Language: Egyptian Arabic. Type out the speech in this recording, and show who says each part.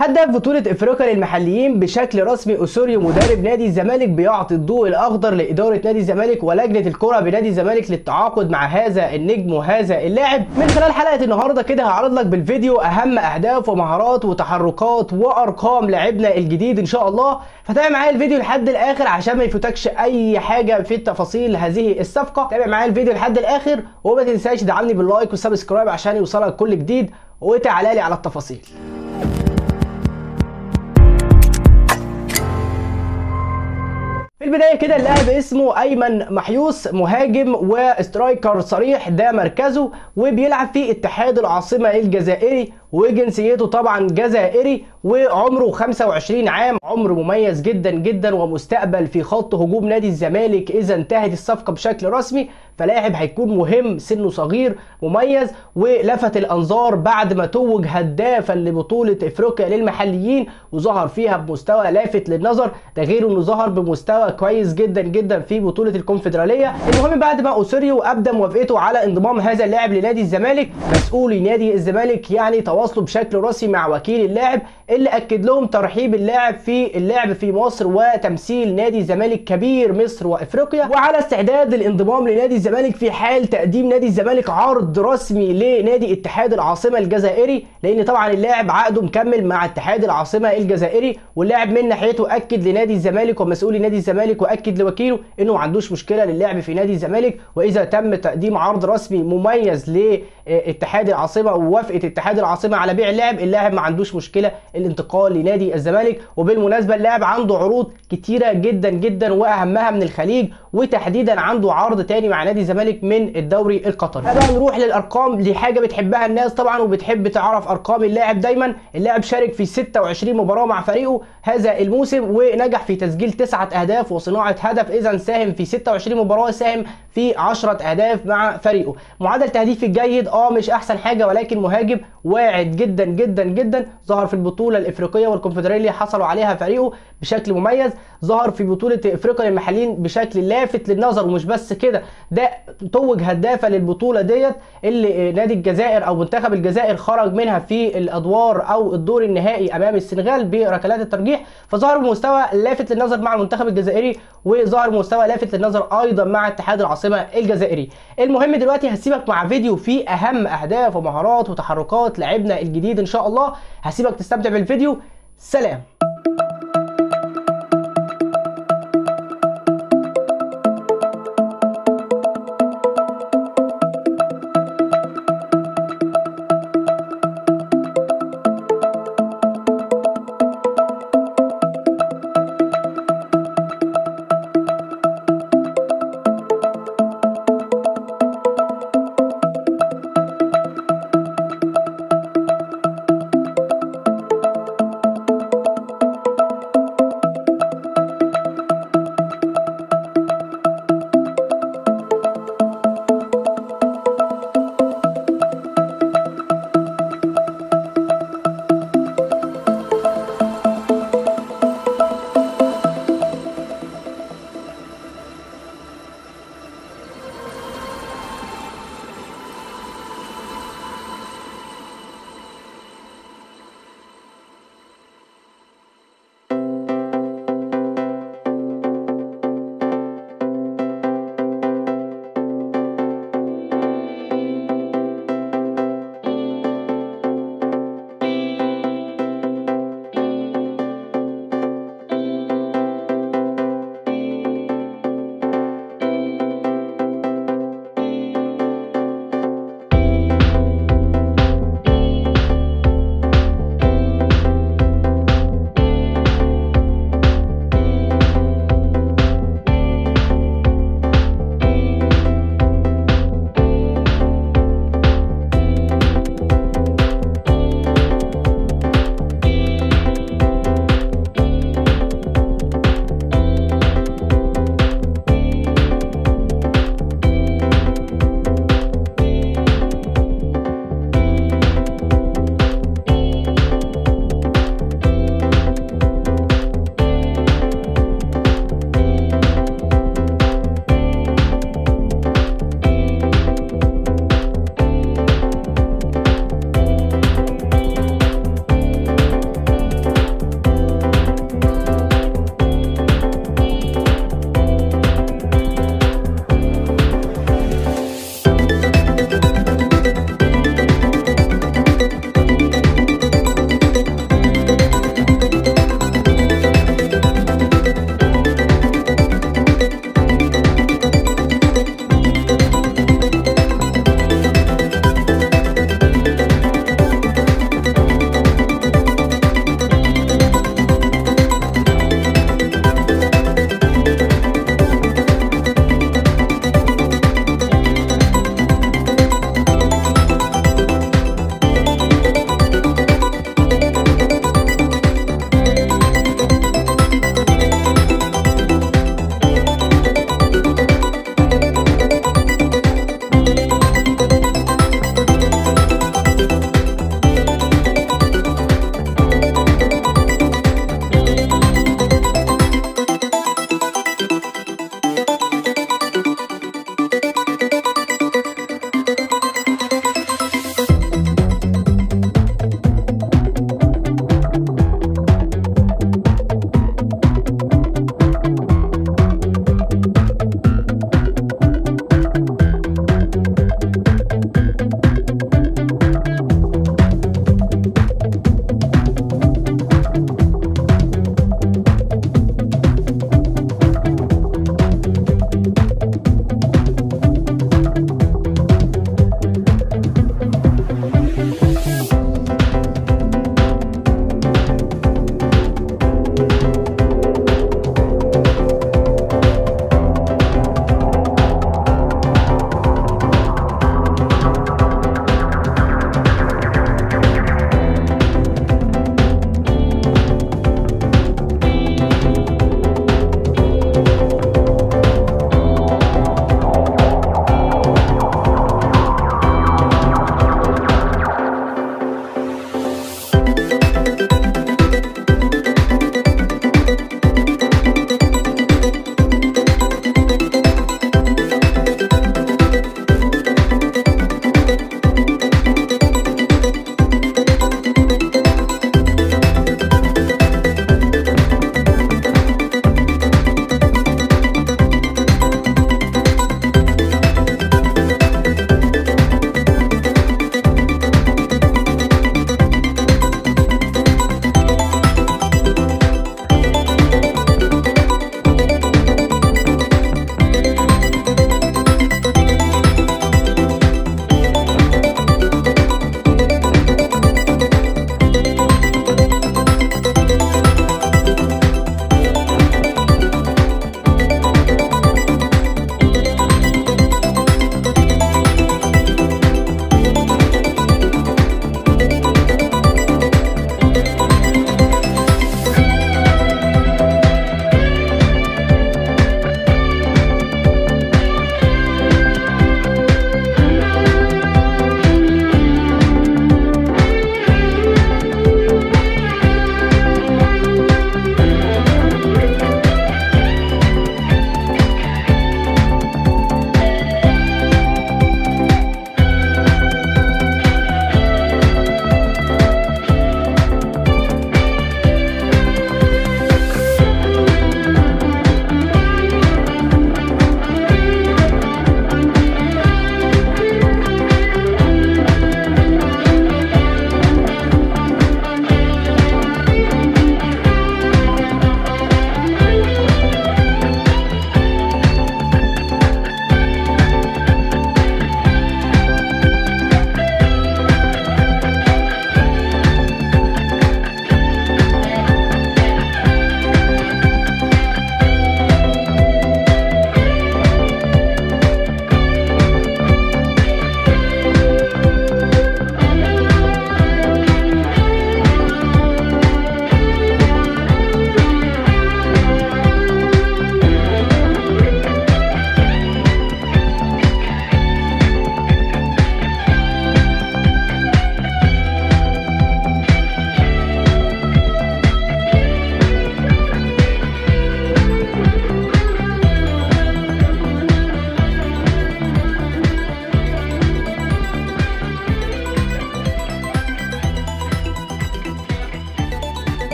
Speaker 1: هداف بطولة افريقيا للمحليين بشكل رسمي اوسوريو مدرب نادي الزمالك بيعطي الضوء الاخضر لادارة نادي الزمالك ولجنة الكرة بنادي الزمالك للتعاقد مع هذا النجم وهذا اللاعب من خلال حلقة النهاردة كده هعرض لك بالفيديو اهم اهداف ومهارات وتحركات وارقام لاعبنا الجديد ان شاء الله فتابع معايا الفيديو لحد الاخر عشان ما يفوتكش اي حاجة في التفاصيل هذه الصفقة تابع معايا الفيديو لحد الاخر وما تنساش تدعمني باللايك والسبسكرايب عشان يوصلك كل جديد وتعالى لي على التفاصيل في البدايه كده اللاعب اسمه ايمن محيوس مهاجم وسترايكر صريح ده مركزه وبيلعب في اتحاد العاصمه الجزائري وجنسيته طبعا جزائري وعمره 25 عام عمر مميز جدا جدا ومستقبل في خط هجوم نادي الزمالك اذا انتهت الصفقه بشكل رسمي فلاعب هيكون مهم سنه صغير مميز ولفت الانظار بعد ما توج هدافا لبطوله افريقيا للمحليين وظهر فيها بمستوى لافت للنظر ده غير انه ظهر بمستوى كويس جدا جدا في بطوله الكونفدراليه المهم بعد ما اوسوريو ابدى موافقته على انضمام هذا اللاعب لنادي الزمالك مسؤولي نادي الزمالك يعني تواصلوا بشكل رسمي مع وكيل اللاعب اللي اكد لهم ترحيب اللاعب في اللعب في مصر وتمثيل نادي الزمالك كبير مصر وافريقيا وعلى استعداد للانضمام لنادي الزمالك في حال تقديم نادي الزمالك عرض رسمي لنادي اتحاد العاصمه الجزائري لان طبعا اللاعب عقده مكمل مع اتحاد العاصمه الجزائري واللاعب من ناحيته اكد لنادي الزمالك ومسؤولي نادي الزمالك واكد لوكيله انه ما عندوش مشكله للعب في نادي الزمالك واذا تم تقديم عرض رسمي مميز لاتحاد العاصمه ووافقه اتحاد العاصمه على بيع اللاعب اللاعب ما عندوش مشكله الانتقال لنادي الزمالك وبالمناسبه اللاعب عنده عروض كتيره جدا جدا واهمها من الخليج وتحديدا عنده عرض تاني مع نادي الزمالك من الدوري القطري بقى نروح للارقام دي حاجه بتحبها الناس طبعا وبتحب تعرف ارقام اللاعب دايما اللاعب شارك في 26 مباراه مع فريقه هذا الموسم ونجح في تسجيل تسعة اهداف وصناعه هدف اذا ساهم في 26 مباراه ساهم في 10 اهداف مع فريقه معدل تهديف الجيد اه مش احسن حاجه ولكن مهاجم واعد جدا جدا جدا ظهر في البطوله الافريقيه والكونفدراليه حصلوا عليها فريقه بشكل مميز ظهر في بطوله افريقيا للمحليين بشكل لافت للنظر ومش بس كده ده توج هدافه للبطوله ديت اللي نادي الجزائر او منتخب الجزائر خرج منها في الادوار او الدور النهائي امام السنغال بركلات الترجيح فظهر بمستوى لافت للنظر مع المنتخب الجزائري وظهر بمستوى لافت للنظر ايضا مع اتحاد العاصمه الجزائري المهم دلوقتي هسيبك مع فيديو فيه اهم اهداف ومهارات وتحركات لاعبنا الجديد ان شاء الله هسيبك تستمتع بالفيديو سلام